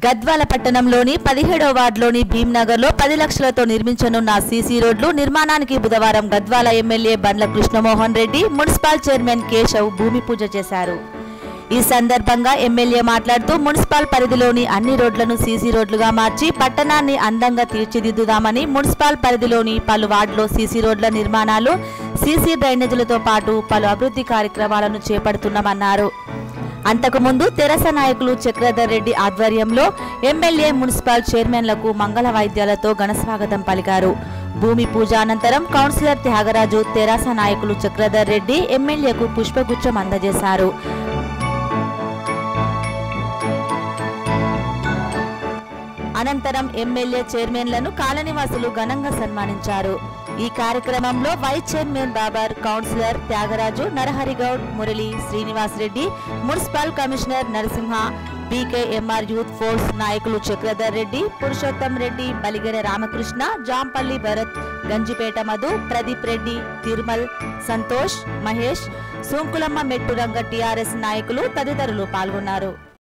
గద్వాల పట్టణంలోని పదిహేడవ వార్డులోని భీంనగర్లో పది లక్షలతో నిర్మించనున్న సీసీ రోడ్లు నిర్మాణానికి బుధవారం Gadwal MLA Bandla Krishnamohan Reddy municipal chairman Keshav భూమి పూజ చేశారు ఈ సందర్భంగా ఎమ్మెల్యే మాట్లాడుతూ మున్సిపల్ పరిధిలోని అన్ని రోడ్లను సీసీ రోడ్లుగా మార్చి పట్టణాన్ని అందంగా తీర్చిదిద్దుదామని మున్సిపల్ పరిధిలోని పలు వార్డులో సీసీ రోడ్ల నిర్మాణాలు సీసీ డ్రైనేజీలతో పాటు పలు అభివృద్ధి కార్యక్రమాలను చేపడుతున్నామన్నారు అంతకుముందు తెరస నాయకులు చక్రధర్ రెడ్డి ఆధ్వర్యంలో ఎమ్మెల్యే మున్సిపల్ చైర్మన్లకు మంగళ వాయిద్యాలతో ఘనస్వాగతం పలికారు భూమి పూజ అనంతరం కౌన్సిలర్ త్యాగరాజు తెరాస నాయకులు చక్రధర్ రెడ్డి ఎమ్మెల్యేకు పుష్పగుచ్చం అందజేశారు అనంతరం ఎమ్మెల్యే చైర్మన్లను కాలనివాసులు ఘనంగా సన్మానించారు ఈ కార్యక్రమంలో vice chairman Babar councillor Thyagaraju Naraharigoud Murali Srinivas Reddy municipal commissioner Narasimha BKMR youth force నాయకులు చక్రధర్ రెడ్డి పురుషోత్తం రెడ్డి బలిగెర రామకృష్ణ జాంపల్లి భరత్ గంజిపేట మధు ప్రదీప్ రెడ్డి తిరుమల్ సంతోష్ మహేష్ సోంకులమ్మ మెట్టురంగ టీఆర్ఎస్ నాయకులు తదితరులు పాల్గొన్నారు